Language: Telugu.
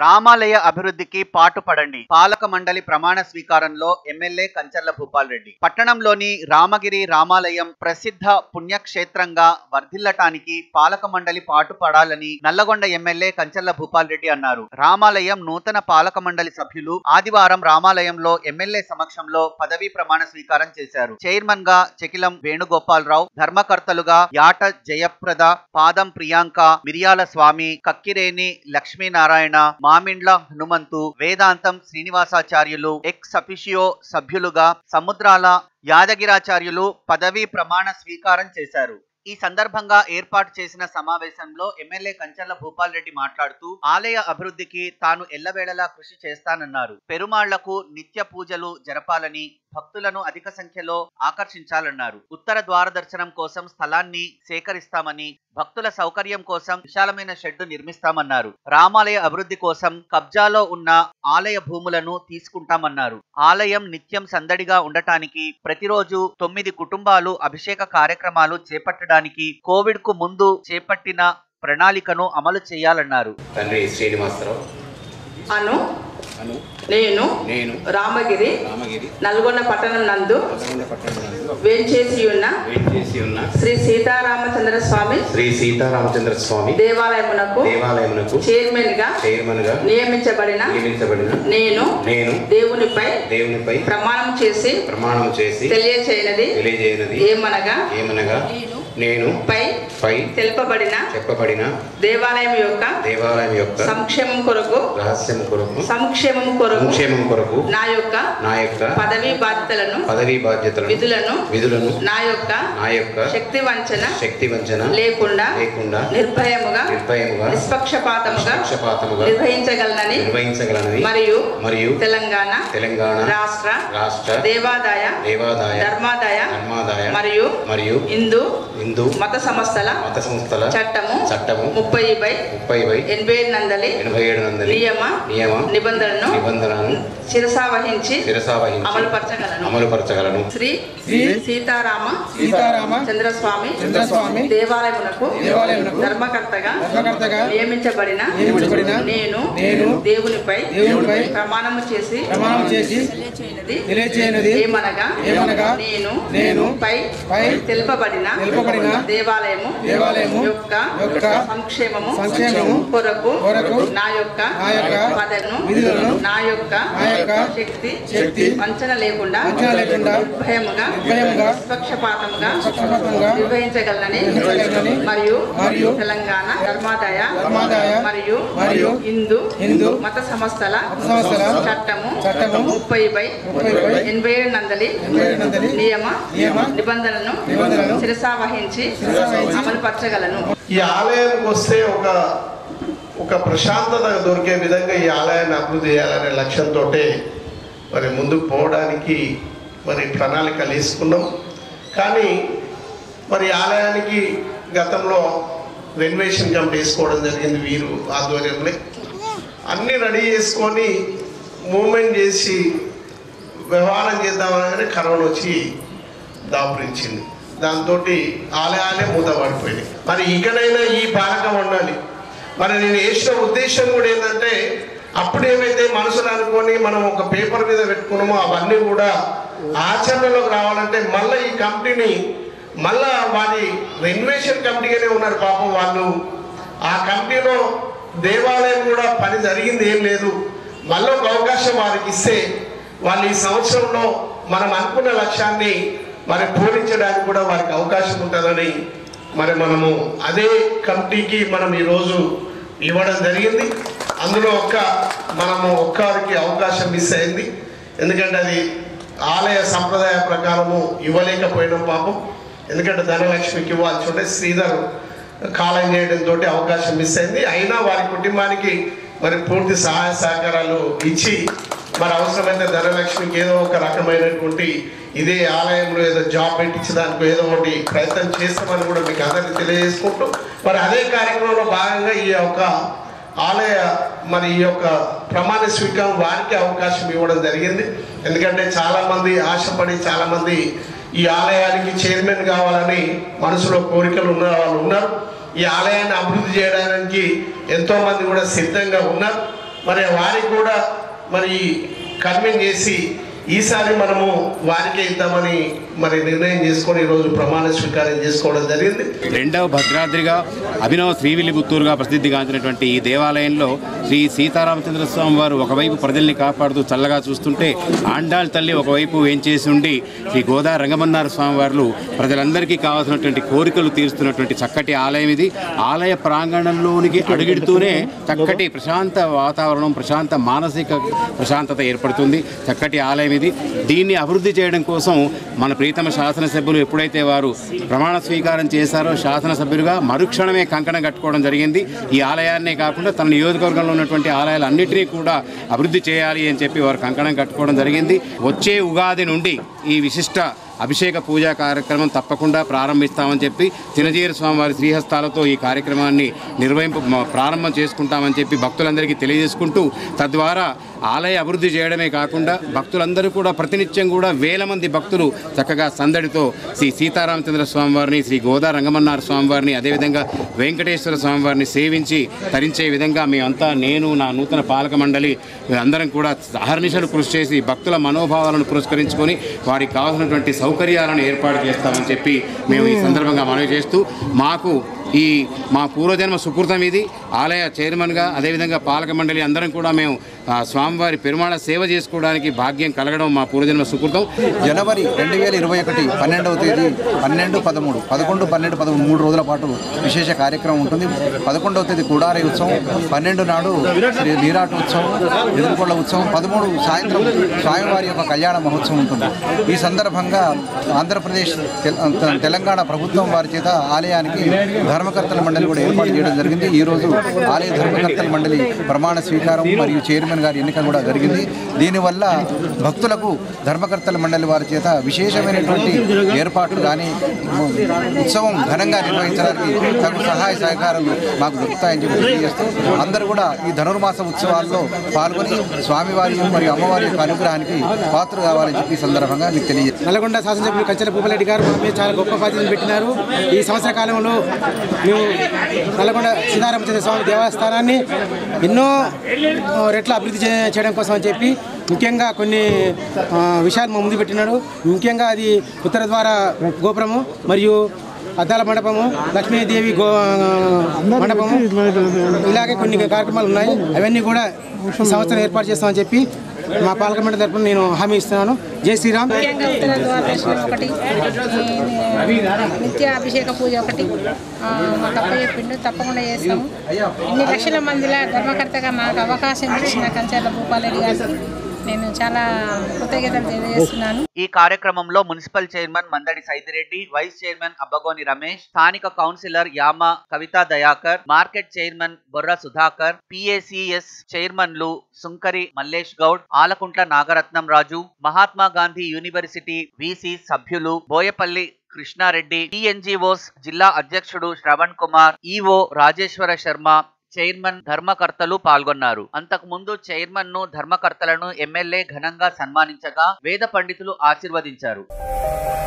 రామాలయ అభివృద్ధికి పాటుపడండి పాలక మండలి ప్రమాణ స్వీకారంలో ఎమ్మెల్యే కంచర్ల భూపాల్ రెడ్డి పట్టణంలోని రామగిరి రామాలయం ప్రసిద్ధ పుణ్యక్షేత్రంగా వర్ధిల్లటానికి పాలక మండలి పాటుపడాలని నల్లగొండ ఎమ్మెల్యే కంచర్ల భూపాల్ రెడ్డి అన్నారు రామాలయం నూతన పాలక మండలి సభ్యులు ఆదివారం రామాలయంలో ఎమ్మెల్యే సమక్షంలో పదవీ ప్రమాణ స్వీకారం చేశారు చైర్మన్ గా చెకిలం వేణుగోపాలరావు ధర్మకర్తలుగా యాట జయప్రద పాదం ప్రియాంక మిరియాల స్వామి కక్కిరేని లక్ష్మీనారాయణ మామిండ్ల హనుమంతు వేదాంతం శ్రీనివాసాచార్యులు ఎక్స్ అఫిషియో సభ్యులుగా సముద్రాల యాదగిరాచార్యులు పదవీ ప్రమాణ స్వీకారం చేశారు ఈ సందర్భంగా ఏర్పాటు చేసిన సమావేశంలో ఎమ్మెల్యే కంచర్ల భూపాల్ రెడ్డి మాట్లాడుతూ ఆలయ అభివృద్ధికి తాను ఎల్లవేళలా కృషి చేస్తానన్నారు పెరుమాళ్లకు నిత్య పూజలు జరపాలని భక్తులను అధిక సంఖ్యలో ఆకర్షించాలన్నారు ఉత్తర ద్వార దర్శనం కోసం స్థలాన్ని సేకరిస్తామని భక్తుల సౌకర్యం కోసం విశాలమైన షెడ్డు నిర్మిస్తామన్నారు రామాలయ అభివృద్ధి కోసం కబ్జాలో ఉన్న ఆలయ భూములను తీసుకుంటామన్నారు ఆలయం నిత్యం సందడిగా ఉండటానికి ప్రతిరోజు తొమ్మిది కుటుంబాలు అభిషేక కార్యక్రమాలు చేపట్టడానికి కోవిడ్ కు ముందు చేపట్టిన ప్రణాళికను అమలు చేయాలన్నారు తండ్రి శ్రీనివాసరావు అను అను నేను నేను రామగిరి రామగిరి నల్గొండ పట్టణం నందు పదకొండ పట్టణంలో వేంచేసి ఉన్న వేంచేసి ఉన్న శ్రీ సీతారామచంద్ర స్వామి శ్రీ సీతారామచంద్ర స్వామి దేవాలయమునకు దేవాలయమునకు చైర్మన్ గా చైర్మన్ గా నియమించబడిన నియమించబడిన నేను నేను దేవునిపై దేవునిపై ప్రమాణం చేసి ప్రమాణం చేసి తెలియచేయనది తెలియజేయనది ఏమనగా ఏమనగా నేను పై పై తెలుపబడిన చెప్పబడిన దేవాలయం యొక్క దేవాలయం యొక్క సంక్షేమం కొరకు రహస్యం కొరకు సంక్షేమం కొరకు సంక్షేమం కొరకు నా యొక్క నా యొక్క పదవీ బాధ్యతలను పదవీ బాధ్యతలను విధులను విధులను నా యొక్క నా యొక్క శక్తి వంచన శక్తి వంచన లేకుండా లేకుండా నిర్భయముగా నిర్భయముగా నిష్పక్షపాతముగా నిష్పక్షపాతముగా నిర్వహించగలనని నిర్వహించగలనని మరియు మరియు తెలంగాణ తెలంగాణ రాష్ట్ర రాష్ట్ర దేవాదాయ దేవాదాయ ధర్మాదాయ ధర్మాదాయ మరియు మరియు హిందూ హిందూ మత సంస్థల మత సంస్థల చట్టము చట్టము ముప్పై బై ముప్పై బై ఎనభై నందలి ఎనభై ఏడు నందలి నియమ నియమ నిబంధనలను నిబంధనలను శిరసా వహించి శిరసా వహించి అమలుపరచగలను అమలుపరచగలను శ్రీ సీతారామ సీతారామ చంద్రస్వామి చంద్రస్వామి దేవాలయమునకు దేవాలయమునకు ధర్మకర్తగా ధర్మకర్తగా నియమించబడిన నియమించబడిన నేను నేను దేవునిపై దేవునిపై ప్రమాణము చేసి ప్రమాణం చేసి తెలియచేయనిది తెలియచేయనిది ఏమనగా ఏమనగా నేను నేను పై పై తెలుపబడిన తెలుపబడిన దేవాలయము దేవాలయము యొక్క యొక్క సంక్షేమము సంక్షేమము కొరకు కొరకు నా యొక్క నా యొక్క పదను విధులను నా యొక్క నా యొక్క శక్తి శక్తి వంచన లేకుండా వంచన లేకుండా నిర్భయముగా నిర్భయముగా నిష్పక్షపాతముగా నిష్పక్షపాతంగా నిర్వహించగలనని నిర్వహించగలనని మరియు మరియు తెలంగాణ ధర్మాదాయ ధర్మాదాయ మరియు మరియు హిందూ హిందూ మత సంస్థల మత సంస్థల చట్టము చట్టము ముప్పై బై ముప్పై బై ఎనభై ఏడు నందలి ఎనభై ఏడు నందలి నియమ నియమ నిబంధనలను నిబంధనలను శిరసా వహించి శిరసా వహించి అమలుపరచగలను ఈ ఆలయానికి వస్తే ఒక ఒక ప్రశాంతత దొరికే విధంగా ఈ ఆలయాన్ని అభివృద్ధి చేయాలనే లక్ష్యంతో మరి ముందుకు పోవడానికి మరి ప్రణాళికలు వేసుకున్నాం కానీ మరి ఆలయానికి గతంలో రెనోవేషన్ కమిటీ వేసుకోవడం జరిగింది వీరు ఆధ్వర్యంలో అన్నీ రెడీ చేసుకొని మూమెంట్ చేసి వ్యవహారం చేద్దామని కరోనా వచ్చి దాపురించింది దాంతో ఆలయాలే మూతపడిపోయినాయి మరి ఇకనైనా ఈ పాలకం ఉండాలి మరి నేను వేసిన ఉద్దేశం కూడా ఏంటంటే అప్పుడు ఏమైతే మనసులు అనుకొని మనం ఒక పేపర్ మీద పెట్టుకున్నామో అవన్నీ కూడా ఆచరణలోకి రావాలంటే మళ్ళీ ఈ కంపెనీని మళ్ళా వారి రెన్యువేషన్ కమిటీగానే ఉన్నారు పాపం వాళ్ళు ఆ కమిటీలో దేవాలయం కూడా పని జరిగింది ఏం లేదు మళ్ళీ ఒక అవకాశం వారికి ఇస్తే వాళ్ళు ఈ సంవత్సరంలో మనం అనుకున్న లక్ష్యాన్ని మరి పూరించడానికి కూడా వారికి అవకాశం ఉంటుందని మరి మనము అదే కమిటీకి మనం ఈరోజు ఇవ్వడం జరిగింది అందులో ఒక్క మనము ఒక్కరికి అవకాశం మిస్ అయింది ఎందుకంటే అది ఆలయ సంప్రదాయ ప్రకారము ఇవ్వలేకపోయినాం పాపం ఎందుకంటే ధనలక్ష్మికి ఇవ్వాల్సి ఉంటే శ్రీధర్ కాలం చేయడంతో అవకాశం మిస్ అయింది అయినా వారి కుటుంబానికి మరి పూర్తి సహాయ సహకారాలు ఇచ్చి మరి అవసరమైతే ధనలక్ష్మికి ఏదో ఒక రకమైనటువంటి ఇదే ఆలయంలో ఏదో జాబ్ పెట్టించడానికి ఏదో ఒకటి ప్రయత్నం చేస్తామని కూడా మీకు అందరికీ తెలియజేసుకుంటూ మరి అదే కార్యక్రమంలో భాగంగా ఈ యొక్క ఆలయ మరి ఈ యొక్క ప్రమాణ స్వీకారం వారికి అవకాశం ఇవ్వడం జరిగింది ఎందుకంటే చాలామంది ఆశపడి చాలామంది ఈ ఆలయానికి చైర్మన్ కావాలని మనసులో కోరికలు ఉన్న వాళ్ళు ఉన్నారు ఈ ఆలయాన్ని అభివృద్ధి చేయడానికి ఎంతోమంది కూడా సిద్ధంగా ఉన్నారు మరి వారికి కూడా మరి కన్విన్ చేసి ఈసారి మనము వారికే ఇద్దామని మరి నిర్ణయం చేసుకొని ఈరోజు ప్రమాణ స్వీకారం చేసుకోవడం జరిగింది రెండవ భద్రాద్రిగా అభినవ శ్రీవిల్లిపుత్తూరుగా ప్రసిద్ధిగాంచినటువంటి ఈ దేవాలయంలో శ్రీ సీతారామచంద్ర స్వామి వారు ఒకవైపు ప్రజల్ని కాపాడుతూ చల్లగా చూస్తుంటే ఆండాళ్ తల్లి ఒకవైపు వేంచేసి ఉండి శ్రీ గోదా రంగమన్నార స్వామి వారు ప్రజలందరికీ కావాల్సినటువంటి కోరికలు తీరుస్తున్నటువంటి చక్కటి ఆలయం ఇది ఆలయ ప్రాంగణంలోనికి అడుగిడుతూనే చక్కటి ప్రశాంత వాతావరణం ప్రశాంత మానసిక ప్రశాంతత ఏర్పడుతుంది చక్కటి ఆలయం ఇది దీన్ని అభివృద్ధి చేయడం కోసం మన ప్రీతమ శాసనసభ్యులు ఎప్పుడైతే వారు ప్రమాణ స్వీకారం చేశారో శాసనసభ్యులుగా మరుక్షణమే కంకణం కట్టుకోవడం జరిగింది ఈ ఆలయాన్నే కాకుండా తన నియోజకవర్గంలో ఉన్నటువంటి ఆలయాలన్నింటినీ కూడా అభివృద్ధి చేయాలి అని చెప్పి వారు కంకణం కట్టుకోవడం జరిగింది వచ్చే ఉగాది నుండి ఈ విశిష్ట అభిషేక పూజా కార్యక్రమం తప్పకుండా ప్రారంభిస్తామని చెప్పి చినజీర స్వామివారి శ్రీహస్తాలతో ఈ కార్యక్రమాన్ని నిర్వహింపు మ- ప్రారంభం చేసుకుంటామని చెప్పి భక్తులందరికీ తెలియజేసుకుంటూ తద్వారా ఆలయ అభివృద్ధి చేయడమే కాకుండా భక్తులందరూ కూడా ప్రతినిత్యం కూడా వేల మంది భక్తులు చక్కగా సందడితో శ్రీ సీతారామచంద్ర స్వామివారిని శ్రీ గోదా రంగమన్నార స్వామివారిని అదేవిధంగా వెంకటేశ్వర స్వామివారిని సేవించి తరించే విధంగా మేమంతా నేను నా నూతన పాలక మండలి అందరం కూడా అహర్నిశలు కృషి చేసి భక్తుల మనోభావాలను పురస్కరించుకొని వారికి కావాల్సినటువంటి సౌకర్యాలను ఏర్పాటు చేస్తామని చెప్పి మేము ఈ సందర్భంగా మనవి చేస్తూ మాకు ఈ మా పూర్వజన్మ సుకృతం ఇది ఆలయ చైర్మన్గా అదేవిధంగా పాలక మండలి అందరం కూడా మేము ఆ, స్వామివారి పెరుమాళ సేవ చేసుకోవడానికి భాగ్యం కలగడం మా పూర్వజన్మ సుకృతం జనవరి రెండు వేల ఇరవై ఒకటి పన్నెండవ తేదీ పన్నెండు పదమూడు పదకొండు పన్నెండు పదమూడు మూడు రోజుల పాటు విశేష కార్యక్రమం ఉంటుంది పదకొండవ తేదీ కూడారి ఉత్సవం పన్నెండు నాడు శ్రీ నీరాట ఉత్సవం ఎదురుకొండ ఉత్సవం పదమూడు సాయంత్రం స్వామివారి యొక్క కళ్యాణ మహోత్సవం ఉంటుంది ఈ సందర్భంగా ఆంధ్రప్రదేశ్ తెల- తెలంగాణ ప్రభుత్వం వారి చేత ఆలయానికి ధర్మకర్తల మండలి కూడా ఏర్పాటు చేయడం జరిగింది ఈ రోజు ఆలయ ధర్మకర్తల మండలి ప్రమాణ స్వీకారం మరియు చైర్మన్ గారి ఎన్నిక కూడా జరిగింది దీనివల్ల భక్తులకు ధర్మకర్తల మండలి వారి చేత విశేషమైనటువంటి ఏర్పాట్లు కానీ ఉత్సవం ఘనంగా నిర్వహించడానికి తగు సహాయ సహకారాలు మాకు దొరుకుతాయని చెప్పి తెలియజేస్తూ అందరూ కూడా ఈ ధనుర్మాస ఉత్సవాల్లో పాల్గొని స్వామివారి మరియు అమ్మవారి యొక్క అనుగ్రహానికి పాత్ర కావాలని చెప్పి ఈ సందర్భంగా మీకు తెలియజేస్తాను నల్గొండ శాసనసభ్యులు కంచెల భూపాలరెడ్డి గారు మా మీద చాలా గొప్ప బాధ్యతలు పెట్టినారు ఈ సంవత్సర కాలంలో మేము నల్గొండ సీతారామచంద్ర స్వామి దేవస్థానాన్ని ఎన్నో ఆ, రెట్ల అభివృద్ధి చే- చేయడం కోసం అని చెప్పి ముఖ్యంగా కొన్ని ఆ, విషయాలు మా ముందు పెట్టినాడు ముఖ్యంగా అది ఉత్తర ద్వార గోపురము మరియు అద్దాల మండపము లక్ష్మీదేవి గో మండపము ఇలాగే కొన్ని కార్యక్రమాలు ఉన్నాయి అవన్నీ కూడా ఈ సంవత్సరం ఏర్పాటు చేస్తామని చెప్పి మా పాలక మండలి తరపున నేను హామీ ఇస్తున్నాను జై శ్రీరామ్ ముఖ్యంగా ఉత్తర ద్వారదర్శనం ఒకటి ఈ నిత్య అభిషేక పూజ ఒకటి ఆ, మాకు అప్ప చెప్పిండు తప్పకుండా చేస్తాము ఇన్ని లక్షల మందిల ధర్మకర్తగా నాకు అవకాశం ఇచ్చిన కంచెల భూపాలరెడ్డి గారికి నేను చాలా కృతజ్ఞతలు తెలియజేస్తున్నాను ఈ కార్యక్రమంలో municipal chairman Mandadi Saidireddy vice chairman Abbagoni Ramesh స్థానిక councillor Yama Kavitha Dayakar market chairman Borra Sudhakar PACS చైర్మన్లు సుంకరి మల్లేష్ గౌడ్ ఆలకుంట్ల నాగరత్నం రాజు మహాత్మా గాంధీ యూనివర్సిటీ విసి సభ్యులు బోయపల్లి కృష్ణారెడ్డి టిఎన్జిఓస్ జిల్లా అధ్యక్షుడు శ్రవణ్ కుమార్ ఈఓ రాజేశ్వర శర్మ చైర్మన్ ధర్మకర్తలు పాల్గొన్నారు అంతకు ముందు చైర్మన్ ను ధర్మకర్తలను ఎమ్మెల్యే ఘనంగా సన్మానించగా వేద పండితులు ఆశీర్వదించారు